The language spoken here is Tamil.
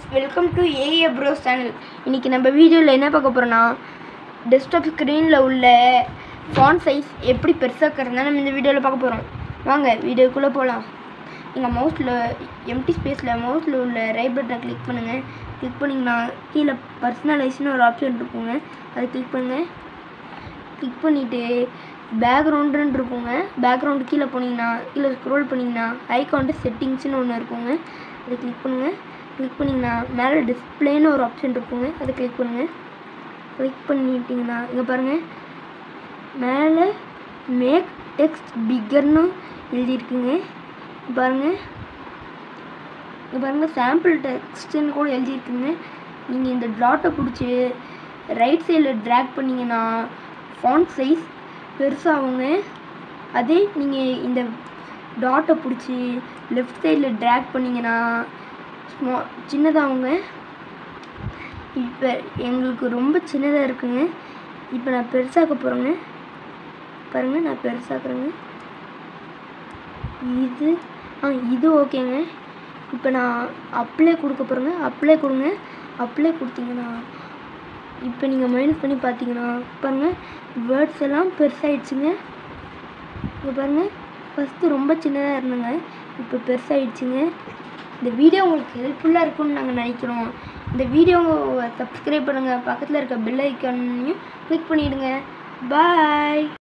welcome to AA bros channel இன்றைக்கி நம்ம வீடியோவில் என்ன பார்க்க போகிறோன்னா டெஸ்க்டாப் ஸ்க்ரீனில் உள்ள ஃபாண்ட் சைஸ் எப்படி பெருசாக்கிறதுனா நம்ம இந்த வீடியோவில் பார்க்க போகிறோம் வாங்க வீடியோக்குள்ளே போகலாம் எங்கள் மவுஸில் எம்டி ஸ்பேஸில் மவுஸில் உள்ள ரைட் பட்டனை கிளிக் பண்ணுங்கள் கிளிக் பண்ணிங்கன்னா கீழே பர்சனலைஸ்னு ஒரு ஆப்ஷன் இருக்குங்க அதை கிளிக் பண்ணுங்கள் கிளிக் பண்ணிவிட்டு பேக்ரவுண்டுன்னு இருக்குங்க பேக்ரவுண்டு கீழே போனீங்கன்னா கீழே ஸ்க்ரோல் பண்ணிங்கன்னா ஐகான்ட்டு செட்டிங்ஸ்னு ஒன்று இருக்குங்க அதை கிளிக் பண்ணுங்கள் கிளிக் பண்ணிங்கன்னா மேலே டிஸ்பிளேன்னு ஒரு ஆப்ஷன் இருக்குங்க அதை கிளிக் பண்ணுங்கள் கிளிக் பண்ணிட்டீங்கன்னா இங்கே பாருங்கள் மேலே மேக் டெக்ஸ்ட் பிக்கர்னு எழுதியிருக்குங்க இங்க பாருங்கள் இங்கே பாருங்கள் சாம்பிள் டெக்ஸ்ட்டுன்னு கூட எழுதியிருக்குங்க நீங்கள் இந்த டாட்டை பிடிச்சி ரைட் சைடில் ட்ராக் பண்ணிங்கன்னா ஃபாண்ட் சைஸ் பெருசாகுங்க அதே நீங்கள் இந்த டாட்டை பிடிச்சி லெஃப்ட் சைடில் ட்ராக் பண்ணிங்கன்னா ஸ்மா சின்னதாகுங்க இப்போ எங்களுக்கு ரொம்ப சின்னதாக இருக்குங்க இப்போ நான் பெருசாக்க போகிறேங்க பாருங்கள் நான் பெருசாக்குறேங்க இது ஆ இது ஓகேங்க இப்போ நான் அப்ளை கொடுக்க போகிறேங்க அப்ளை கொடுங்க அப்ளை கொடுத்தீங்கன்னா இப்போ நீங்கள் மைனஸ் பண்ணி பார்த்தீங்கன்னா பாருங்கள் வேர்ட்ஸ் எல்லாம் பெருசாகிடுச்சுங்க இங்கே பாருங்கள் ஃபஸ்ட்டு ரொம்ப சின்னதாக இருந்தேங்க இப்போ பெருசாகிடுச்சுங்க இந்த வீடியோ உங்களுக்கு ஹெல்ப்ஃபுல்லாக இருக்கும்னு நாங்கள் நினைக்கிறோம் இந்த வீடியோவை சப்ஸ்கிரைப் பண்ணுங்கள் பக்கத்தில் இருக்க பெல் ஐக்கானையும் கிளிக் பண்ணிவிடுங்க பாய்